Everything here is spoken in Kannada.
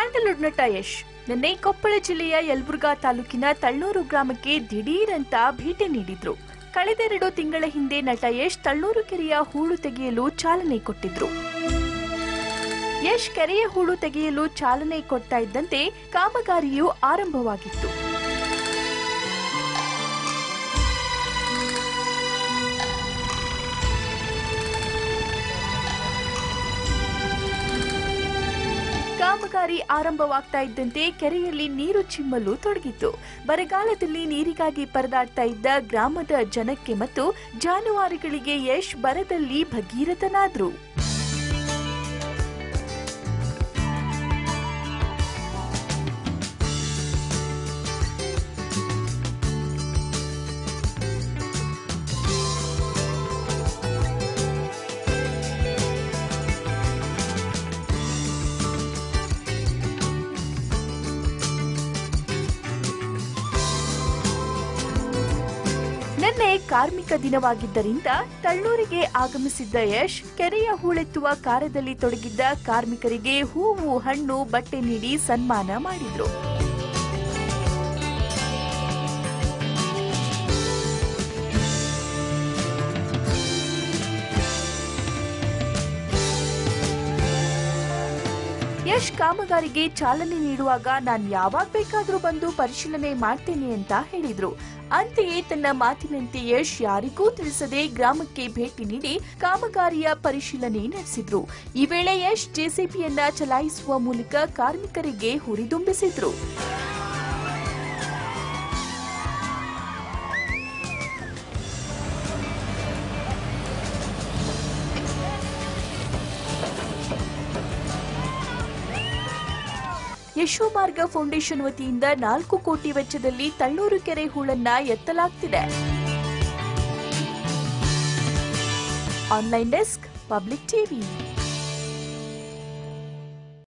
ಸ್ಯಾಂಡಲ್ವುಡ್ ನಟ ಯಶ್ ನಿನ್ನೆ ಕೊಪ್ಪಳ ಜಿಲ್ಲೆಯ ಯಲಬುರ್ಗಾ ತಾಲೂಕಿನ ತಳ್ಳೂರು ಗ್ರಾಮಕ್ಕೆ ದಿಢೀರ್ ಅಂತ ಭೇಟಿ ನೀಡಿದ್ರು ಕಳೆದೆರಡು ತಿಂಗಳ ಹಿಂದೆ ನಟ ಯಶ್ ತಳ್ಳೂರು ಕೆರೆಯ ಹೂಳು ತೆಗೆಯಲು ಚಾಲನೆ ಕೊಟ್ಟಿದ್ರು ಯಶ್ ಕೆರೆಯ ಹೂಳು ತೆಗೆಯಲು ಚಾಲನೆ ಕೊಡ್ತಾ ಇದ್ದಂತೆ ಕಾಮಗಾರಿಯು ಆರಂಭವಾಗಿತ್ತು ಕಾಮಗಾರಿ ಆರಂಭವಾಗ್ತಾ ಇದ್ದಂತೆ ಕೆರೆಯಲ್ಲಿ ನೀರು ಚಿಮ್ಮಲು ತೊಡಗಿತ್ತು ಬರಗಾಲದಲ್ಲಿ ನೀರಿಗಾಗಿ ಪರದಾಡ್ತಾ ಇದ್ದ ಗ್ರಾಮದ ಜನಕ್ಕೆ ಮತ್ತು ಜಾನುವಾರುಗಳಿಗೆ ಯಶ್ ಬರದಲ್ಲಿ ಭಗೀರಥನಾದ್ರು ನಿನ್ನೆ ಕಾರ್ಮಿಕ ದಿನವಾಗಿದ್ದರಿಂದ ತಳ್ಳೂರಿಗೆ ಆಗಮಿಸಿದ್ದ ಯಶ್ ಕೆರೆಯ ಹೂಳೆತ್ತುವ ಕಾರ್ಯದಲ್ಲಿ ತೊಡಗಿದ್ದ ಕಾರ್ಮಿಕರಿಗೆ ಹೂವು ಹಣ್ಣು ಬಟ್ಟೆ ನೀಡಿ ಸನ್ಮಾನ ಮಾಡಿದ್ರು ಯಶ್ ಕಾಮಗಾರಿಗೆ ಚಾಲನೆ ನೀಡುವಾಗ ನಾನ್ ಯಾವಾಗ ಬೇಕಾದ್ರೂ ಬಂದು ಪರಿಶೀಲನೆ ಮಾಡ್ತೇನೆ ಅಂತ ಹೇಳಿದ್ರು ಅಂತೆಯೇ ತನ್ನ ಮಾತಿನಂತೆ ಯಶ್ ಯಾರಿಗೂ ತಿಳಿಸದೆ ಗ್ರಾಮಕ್ಕೆ ಭೇಟಿ ನೀಡಿ ಕಾಮಗಾರಿಯ ಪರಿಶೀಲನೆ ನಡೆಸಿದ್ರು ಈ ವೇಳೆ ಯಶ್ ಜೆಸಿಬಿಯನ್ನ ಚಲಾಯಿಸುವ ಮೂಲಕ ಕಾರ್ಮಿಕರಿಗೆ ಹುರಿದುಂಬಿಸಿದ್ರು ಯಶೋಮಾರ್ಗ ಫೌಂಡೇಶನ್ ವತಿಯಿಂದ ನಾಲ್ಕು ಕೋಟಿ ವೆಚ್ಚದಲ್ಲಿ ತಳ್ಳೂರು ಕೆರೆ ಹೂಳನ್ನ ಎತ್ತಲಾಗ್ತಿದೆ ಆನ್ಲೈನ್ ಡೆಸ್ಕ್ ಪಬ್ಲಿಕ್ ಟಿವಿ